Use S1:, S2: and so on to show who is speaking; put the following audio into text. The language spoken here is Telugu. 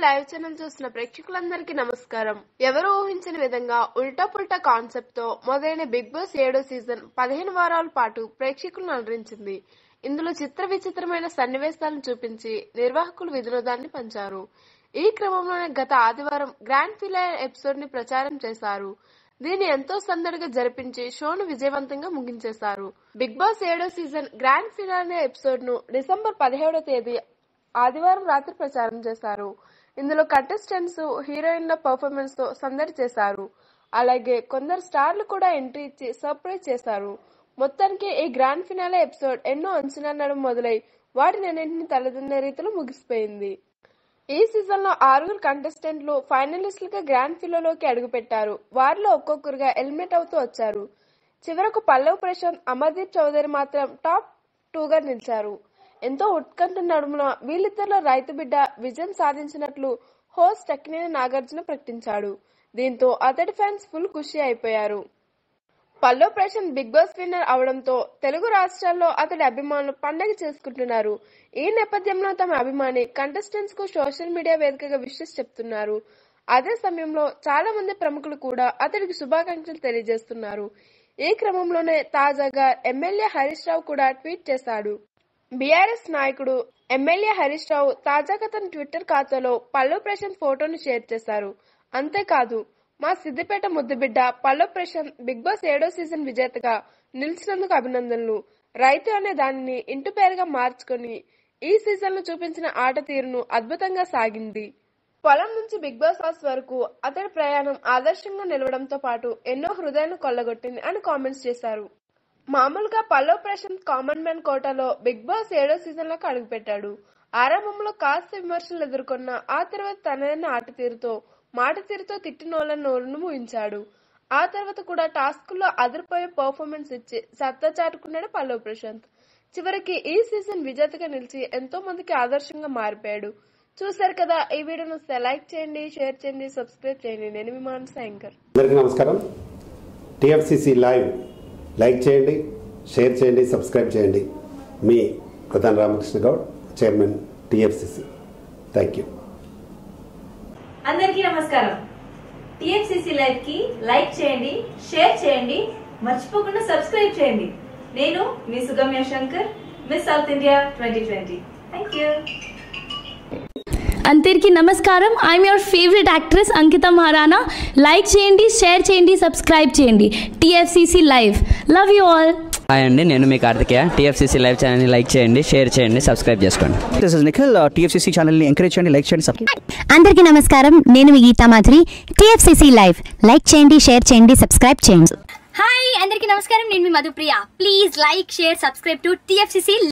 S1: లైవ్ ఛానల్ చూస్తున్న ప్రేక్షకులందరికీ నమస్కారం ఎవరు ఊహించని విధంగా ఉల్టా పుల్టా కాన్సెప్ట్ తో మొదలైన బిగ్ బాస్ ఏడో సీజన్ పదిహేను వారాల పాటు ప్రేక్షకులను అలరించింది ఇందులో చిత్ర విచిత్రమైన సన్నివేశాలను చూపించి నిర్వాహకులు వినోదాన్ని పంచారు ఈ క్రమంలోనే గత ఆదివారం గ్రాండ్ ఫినాలే ఎపిసోడ్ ని ప్రచారం చేశారు దీన్ని ఎంతో సందడిగా జరిపించి షోను విజయవంతంగా ముగించేశారు బిగ్ బాస్ ఏడో సీజన్ గ్రాండ్ ఫినాలే ఎపిసోడ్ ను డిసెంబర్ పదిహేడో తేదీ ఆదివారం రాత్రి ప్రచారం చేశారు ఇందులో కంటెస్టెంట్స్ హీరోయిన్ల పర్ఫార్మెన్స్ తో సందడి చేశారు అలాగే కొందరు స్టార్లు కూడా ఎంట్రీ ఇచ్చి సర్ప్రైజ్ చేశారు మొత్తానికి ఈ గ్రాండ్ ఫినాలే ఎపిసోడ్ ఎన్నో అంచనాల నడుమ మొదలై వాటినన్నింటినీ తలదిన్నే రీతిలో ముగిసిపోయింది ఈ సీజన్ లో ఆరుగురు కంటెస్టెంట్లు ఫైనలిస్టులుగా గ్రాండ్ ఫినాలోకి అడుగుపెట్టారు వారిలో ఒక్కొక్కరుగా ఎలిమినేట్ అవుతూ వచ్చారు చివరకు పల్లవ్ ప్రశాంత్ అమర్దీప్ చౌదరి మాత్రం టాప్ టూగా నిలిచారు ఎంతో ఉత్కంఠ నడుమున వీళ్ళిద్దరిలో రైతు బిడ్డ విజయం సాధించినట్లు హోస్ట్ అక్కినేని నాగార్జున ప్రకటించాడు దీంతో అతడి ఫ్యాన్స్ ఫుల్ ఖుషి అయిపోయారు Pallav Prashanth big boss winner అవడంతో తెలుగు రాష్ట్రాల్లో అతడి అభిమానులు పండగ చేసుకుంటున్నారు ఈ నేపథ్యంలో తమ అభిమాని కంటెస్టెంట్స్ కు సోషల్ మీడియా వేదికగా విషెస్ చెప్తున్నారు అదే సమయంలో చాలా మంది ప్రముఖులు కూడా అతడికి శుభాకాంక్షలు తెలియజేస్తున్నారు ఈ క్రమంలోనే తాజాగా ఎమ్మెల్యే హరీష్ రావు కూడా ట్వీట్ చేశాడు బీఆర్ఎస్ నాయకుడు ఎమ్మెల్యే హరీష్ రావు తాజాగా తన ట్విట్టర్ ఖాతాలో పల్లవ్ ప్రశాంత్ ఫోటోను షేర్ చేశారు అంతేకాదు మా సిద్దిపేట ముద్దుబిడ్డ పల్లవ్ ప్రశాంత్ బిగ్ బాస్ ఏడో సీజన్ విజేతగా నిలిచినందుకు అభినందనలు రైతు అనే దానిని ఇంటి పేరుగా మార్చుకొని ఈ సీజన్ లో చూపించిన ఆట తీరును అద్భుతంగా సాగింది పొలం నుంచి బిగ్ బాస్ హౌస్ వరకు అతడి ప్రయాణం ఆదర్శంగా నిలవడంతో పాటు ఎన్నో హృదయాన్ని కొల్లగొట్టింది అని కామెంట్స్ చేశారు మామూలుగా పల్లవ్ ప్రశాంత్ కామన్ మ్యాన్ కోటాలో బిగ్ బాస్ ఏడో సీజన్ లోకి అడుగుపెట్టాడు ఆరంభంలో కాస్త విమర్శలు ఎదుర్కొన్న ఆ తర్వాత తనదైన ఆట తీరుతో మాట తీరుతో తిట్టినోళ్ళ నోరును ముయించాడు ఆ తర్వాత కూడా టాస్క్ లో అదిరిపోయే పర్ఫార్మెన్స్ ఇచ్చి సత్తా చాటుకున్నాడు పల్లవ్ ప్రశాంత్ చివరికి ఈ సీజన్ విజేతగా నిలిచి ఎంతో మందికి ఆదర్శంగా మారిపోయాడు చూశారు కదా ఈ వీడియోను లైక్ చేయండి షేర్ చేయండి సబ్స్క్రైబ్ చేయండి నేను మీ మానస యాంకర్
S2: అందరికీ నమస్కారం టిఎఫ్సిసి లైవ్ లైక్ చేయండి షేర్ చేయండి సబ్స్క్రైబ్ చేయండి మీ ప్రధాన Ramakrishna Goud chairman TFCC thank you
S3: అందరికీ నమస్కారం టిఎఫ్సిసి లైవ్ కి లైక్ చేయండి షేర్ చేయండి మర్చిపోకుండా సబ్స్క్రైబ్ చేయండి నేను మీ Sugamya Shankar miss south India twenty twenty thank you
S4: అందరికీ నమస్కారం I'm your favourite actress Ankita Maharana like చేయండి షేర్ చేయండి సబ్స్క్రైబ్ చేయండి TFCC live love you all
S5: hi అండి నేను మీ కార్తికేయ టీఎఫ్సీసీ లైవ్ ఛానల్ని లైక్ చేయండి షేర్ చేయండి సబ్స్క్రైబ్ చేసుకోండి
S6: దిస్ ఇస్ నిఖిల్ టీఎఫ్సీసీ ఛానల్ని ఎంకరేజ్ చేయండి లైక్ చేయండి సబ్స్క్రైబ్
S7: అందరికీ నమస్కారం నేను మీ Geetha Madhuri TFCC live like చేయండి షేర్ చేయండి సబ్స్క్రైబ్ చేయండి
S8: హాయ్ అందరికీ నమస్కారం నేను మీ Madhupriya please like share subscribe to TFCC